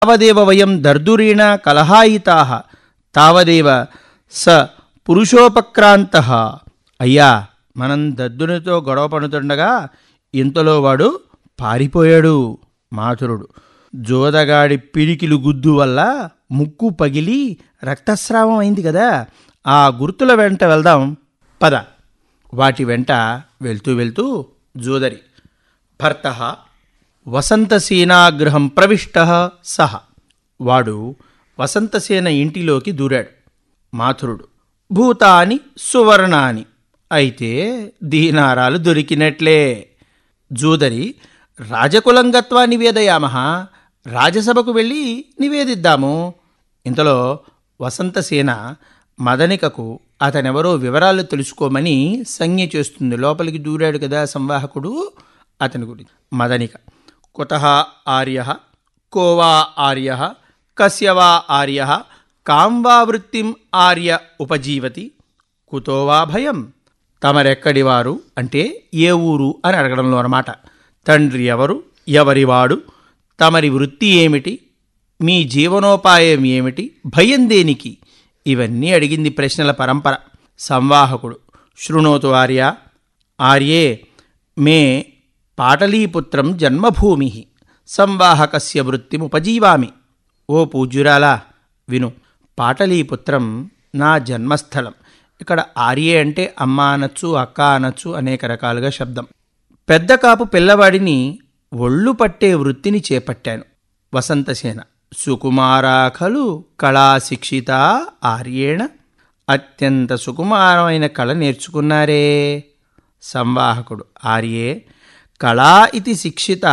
తావదేవ వయం దర్దురీణ కలహాయితా తావదేవ స పురుషోపక్రాంత అయ్యా మనం దద్దునితో గొడవ పడుతుండగా ఇంతలో వాడు పారిపోయాడు మాధురుడు జోదగాడి పిడికిలు గుద్దు వల్ల ముక్కు పగిలి రక్తస్రావం అయింది కదా ఆ గుర్తుల వెంట వెళ్దాం పద వాటి వెంట వెళ్తూ వెళ్తూ జోదరి భర్త వసంతసేనాగృహం ప్రవిష్ట సహ వాడు వసంతసేన ఇంటిలోకి దూరాడు మాథురుడు భూతాని సువర్ణాని అయితే దీనారాలు దొరికినట్లే జూదరి రాజకులంగత్వా నివేదయామహ రాజసభకు వెళ్ళి నివేదిద్దాము ఇంతలో వసంతసేన మదనికకు అతనెవరో వివరాలు తెలుసుకోమని సంజ్ఞ చేస్తుంది లోపలికి దూరాడు కదా సంవాహకుడు అతని గురించి మదనిక కుత ఆర్య కోవా ఆర్య కస్యవా ఆర్య కాంవా వృత్తిం ఆర్య ఉపజీవతి కుతోవా భయం తమరెక్కడివారు అంటే ఏ ఊరు అని అడగడంలో అన్నమాట తండ్రి ఎవరు ఎవరివాడు తమరి వృత్తి ఏమిటి మీ జీవనోపాయం ఏమిటి భయం దేనికి ఇవన్నీ అడిగింది ప్రశ్నల పరంపర సంవాహకుడు శృణోతు ఆర్య ఆర్యే మే పాటలీపుత్రం జన్మభూమి సంవాహకస్య వృత్తిముపజీవామి ఓ పూజ్యురాలా విను పాటలీపుత్రం నా జన్మస్థలం ఇక్కడ ఆర్యే అంటే అమ్మ అనొచ్చు అక్క అనొచ్చు అనేక రకాలుగా శబ్దం పెద్ద కాపు పిల్లవాడిని ఒళ్ళు పట్టే వృత్తిని చేపట్టాను వసంతసేన సుకుమారా ఖలు కళాశిక్షిత ఆర్యేణ అత్యంత సుకుమారమైన కళ నేర్చుకున్నారే సంవాహకుడు ఆర్యే కళా ఇది శిక్షిత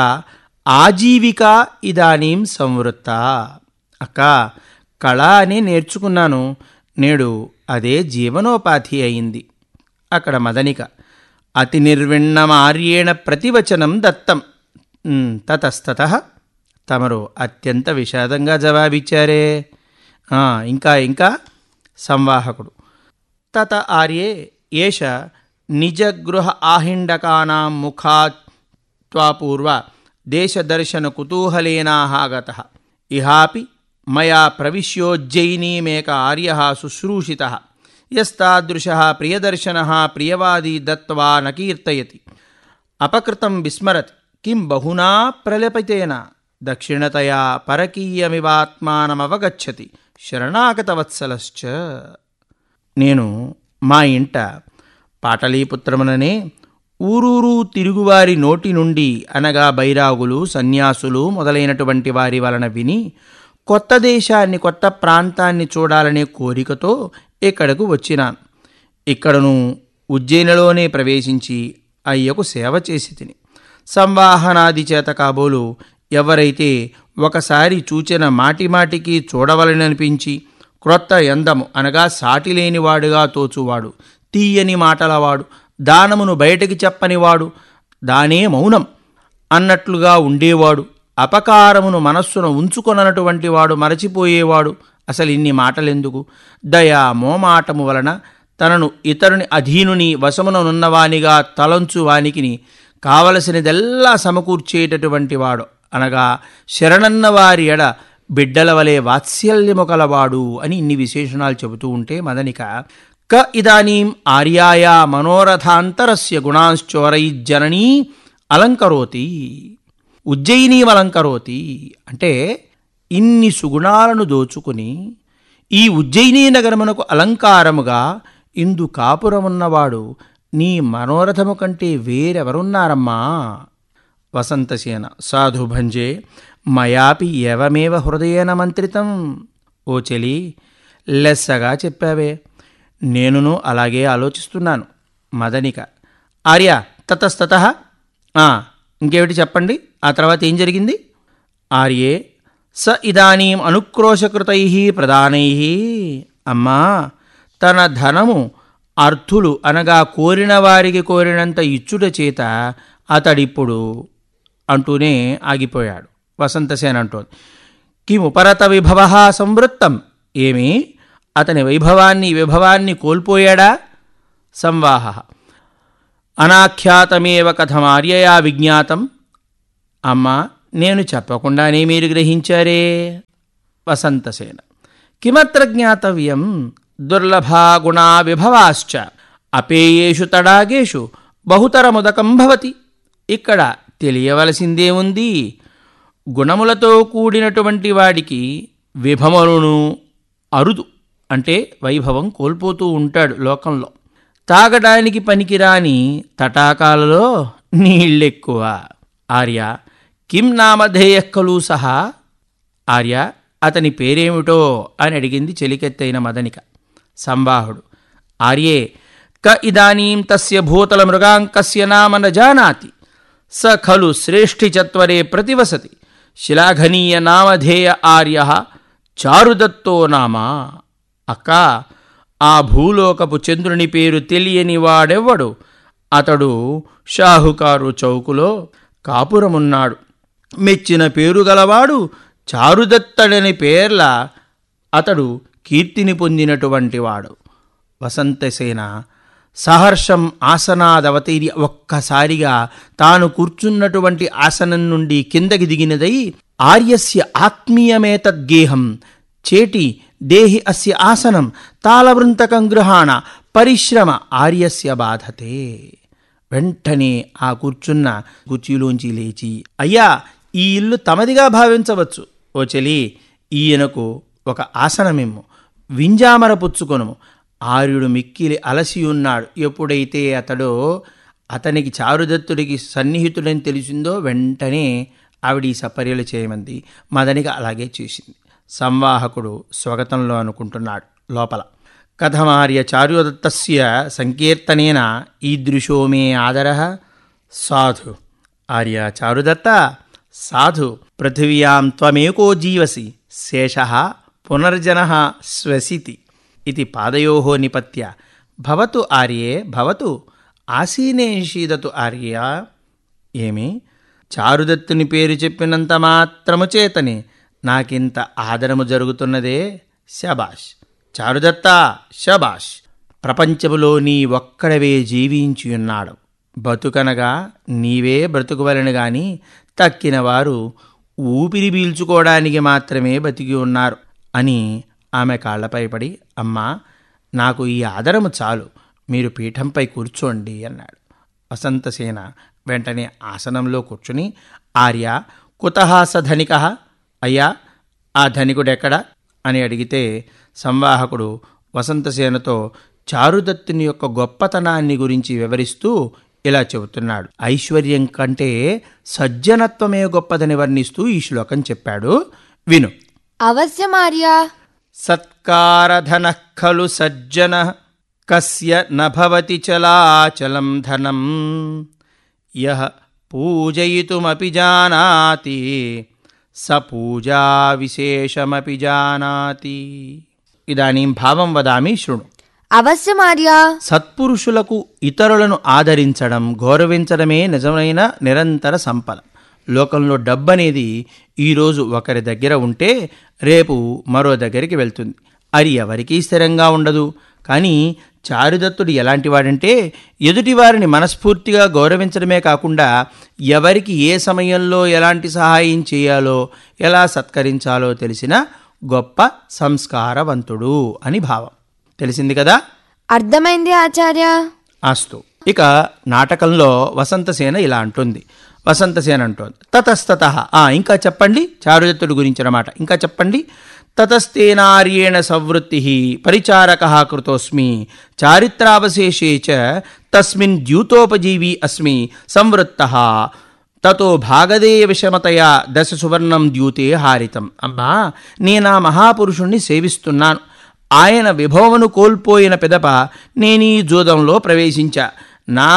ఆజీవిక ఇదానీం సంవృత్త అక్క కళ అనే నేర్చుకున్నాను నేడు అదే జీవనోపాధి అయింది అక్కడ మదనిక అతి నిర్విణ్ణమార్యేణ ప్రతివచనం దత్తం ఉమ్, తతస్తత తమరు అత్యంత విషాదంగా జవాబిచ్చారే ఆ, ఇంకా ఇంకా సంవాహకుడు తత ఆర్యే ఏష నిజగృహ ఆహిండకానాం ముఖాత్ త్వాపూర్వ దేశదర్శన కుతూహలేనాగత ఇహాపి మయా ప్రవిశ్యోజ్జయినీమేక ఆర్య శుశ్రూషిత యస్తాదృశ ప్రియదర్శన ప్రియవాది దత్వా నకీర్తయతి అపకృతం విస్మరతి కిం బహునా ప్రలపితేన దక్షిణతయా పరకీయమివాత్మానమవగచ్చతి శరణాగతవత్సలశ్చ నేను మా ఇంట పాటలీపుత్రముననే ఊరూరు తిరుగువారి నోటి నుండి అనగా బైరాగులు సన్యాసులు మొదలైనటువంటి వారి వలన విని కొత్త దేశాన్ని కొత్త ప్రాంతాన్ని చూడాలనే కోరికతో ఇక్కడకు వచ్చినాను ఇక్కడను ఉజ్జయినిలోనే ప్రవేశించి అయ్యకు సేవ చేసి తిని సంవాహనాది చేత కాబోలు ఎవరైతే ఒకసారి చూచిన మాటిమాటికి చూడవలననిపించి క్రొత్త ఎందము అనగా సాటిలేనివాడుగా తోచువాడు తీయని మాటలవాడు దానమును బయటికి చెప్పనివాడు దానే మౌనం అన్నట్లుగా ఉండేవాడు అపకారమును మనస్సున ఉంచుకొననటువంటి వాడు మరచిపోయేవాడు అసలు ఇన్ని మాటలెందుకు దయా మోమాటము వలన తనను ఇతరుని అధీనుని వశముననున్నవానిగా తలంచు వానికిని కావలసినదెల్లా సమకూర్చేటటువంటి వాడు అనగా శరణన్న వారి ఎడ బిడ్డల వలె వాత్సల్యము కలవాడు అని ఇన్ని విశేషణాలు చెబుతూ ఉంటే మదనిక క ఇదానీం ఆర్యాయా మనోరథాంతరస్య గుణాశ్చోరైజ్జననీ అలంకరోతి ఉజ్జయినీం అలంకరోతి అంటే ఇన్ని సుగుణాలను దోచుకుని ఈ ఉజ్జయినీ నగరమునకు అలంకారముగా ఇందు కాపురమున్నవాడు నీ మనోరథము కంటే వేరెవరున్నారమ్మా వసంతసేన సాధుభంజే మయాపి ఏవమేవ హృదయేన మంత్రితం ఓ చెలి లెస్సగా చెప్పావే నేనును అలాగే ఆలోచిస్తున్నాను మదనిక ఆర్య తతస్తత ఇంకేమిటి చెప్పండి ఆ తర్వాత ఏం జరిగింది ఆర్యే స ఇదానీం అనుక్రోశకృతై ప్రదానై అమ్మా తన ధనము అర్థులు అనగా కోరిన వారికి కోరినంత ఇచ్చుట చేత అతడిప్పుడు అంటూనే ఆగిపోయాడు వసంతసేన అంటోంది కిముపరత విభవ సంవృత్తం ఏమి అతని వైభవాన్ని విభవాన్ని కోల్పోయాడా సంవాహ అనాఖ్యాతమేవ కథమార్యయా విజ్ఞాతం అమ్మ నేను చెప్పకుండానే మీరు గ్రహించారే వసంతసేన కిమత్ర జ్ఞాతవ్యం దుర్లభా గుణా విభవాశ్చ అపేయేషు తడాగేషు బహుతరముదకం భవతి ఇక్కడ తెలియవలసిందేముంది గుణములతో కూడినటువంటి వాడికి విభమలను అరుదు అంటే వైభవం కోల్పోతూ ఉంటాడు లోకంలో తాగడానికి పనికిరాని తటాకాలలో నీళ్ళెక్కువ ఆర్య కిం నామధేయ ఖలు సహా ఆర్య అతని పేరేమిటో అని అడిగింది చెలికెత్తైన మదనిక సంవాహుడు ఆర్యే క ఇదానీం తస్య భూతల మృగాంకస్య నామ న జానాతి స ఖలు శ్రేష్ఠిచత్వరే ప్రతివసతి శిలాఘనీయ నామధేయ ఆర్య చారుదత్తో నామ అక్క ఆ భూలోకపు చంద్రుని పేరు తెలియని వాడెవ్వడు అతడు షాహుకారు చౌకులో కాపురమున్నాడు మెచ్చిన పేరు గలవాడు చారుదత్తడని పేర్ల అతడు కీర్తిని పొందినటువంటి వాడు వసంతసేన సహర్షం ఆసనాదవతీర్య ఒక్కసారిగా తాను కూర్చున్నటువంటి ఆసనం నుండి కిందకి దిగినదై ఆర్యస్య ఆత్మీయమేతద్గేహం చేటి దేహి అస్య ఆసనం తాళవృంతకం గృహాణ పరిశ్రమ ఆర్యస్య బాధతే వెంటనే ఆ కూర్చున్న కుర్చీలోంచి లేచి అయ్యా ఈ ఇల్లు తమదిగా భావించవచ్చు ఓ చెలి ఈయనకు ఒక ఆసనమిమ్ము వింజామర పుచ్చుకొనుము ఆర్యుడు మిక్కిలి అలసి ఉన్నాడు ఎప్పుడైతే అతడు అతనికి చారుదత్తుడికి సన్నిహితుడని తెలిసిందో వెంటనే ఆవిడ ఈ సపర్యలు చేయమంది మదనిక అలాగే చేసింది సంవాహకుడు స్వాగతంలో అనుకుంటున్నాడు లోపల కథమార్య చారుదత్తస్య సంకీర్తనేన ఈదృశో మే ఆదర సాధు ఆర్య చారుదత్త సాధు పృథివ్యాం త్వమేకో జీవసి శేష పునర్జన శ్వసితి ఇది పాదయో నిపత్య భవతు ఆర్యే భవతు ఆసీనే షీదతు ఆర్య ఏమి చారుదత్తుని పేరు చెప్పినంత మాత్రము చేతనే నాకింత ఆదరము జరుగుతున్నదే శబాష్ చారుదత్త శబాష్ ప్రపంచములో నీ ఒక్కడవే జీవించి ఉన్నాడు బతుకనగా నీవే బ్రతుకువలను గాని తక్కిన వారు ఊపిరి పీల్చుకోవడానికి మాత్రమే బతికి ఉన్నారు అని ఆమె కాళ్లపై పడి అమ్మా నాకు ఈ ఆదరము చాలు మీరు పీఠంపై కూర్చోండి అన్నాడు వసంతసేన వెంటనే ఆసనంలో కూర్చుని ఆర్య కుతహాస ధనిక అయ్యా ఆ ధనికుడెక్కడా అని అడిగితే సంవాహకుడు వసంతసేనతో చారుదత్తుని యొక్క గొప్పతనాన్ని గురించి వివరిస్తూ ఇలా చెబుతున్నాడు ఐశ్వర్యం కంటే సజ్జనత్వమే గొప్పదని వర్ణిస్తూ ఈ శ్లోకం చెప్పాడు విను అవశ్యమార్యా సత్కారధన ఖలు సజ్జన కస్య నభవతి చలాచలం ధనం యః పూజయితుమపి జానాతి స పూజా విశేషమపి జానాతి ఇదానీం భావం వదామి శృణు అవశ్యమార్యా సత్పురుషులకు ఇతరులను ఆదరించడం గౌరవించడమే నిజమైన నిరంతర సంపద లోకంలో డబ్బనేది ఈరోజు ఒకరి దగ్గర ఉంటే రేపు మరో దగ్గరికి వెళ్తుంది అది ఎవరికీ స్థిరంగా ఉండదు కానీ చారుదత్తుడు ఎలాంటి వాడంటే ఎదుటివారిని మనస్ఫూర్తిగా గౌరవించడమే కాకుండా ఎవరికి ఏ సమయంలో ఎలాంటి సహాయం చేయాలో ఎలా సత్కరించాలో తెలిసిన గొప్ప సంస్కారవంతుడు అని భావం తెలిసింది కదా అర్థమైంది ఆచార్య అస్తు ఇక నాటకంలో వసంతసేన ఇలా అంటుంది వసంతసేన అంటోంది తతస్తత ఆ ఇంకా చెప్పండి చారుదత్తుడి గురించిన మాట ఇంకా చెప్పండి తతస్తేనార్యేణ సవృత్తి పరిచారక కృతోస్మి చారిత్రావశేషే చ తస్మిన్ ద్యూతోపజీవి అస్మి సంవృత్త తతో భాగదేయ విషమతయా దశ సువర్ణం ద్యూతే హారితం అమ్మా నేనా మహాపురుషుణ్ణి సేవిస్తున్నాను ఆయన విభవమును కోల్పోయిన పిదప నేనీ జూదంలో ప్రవేశించా నా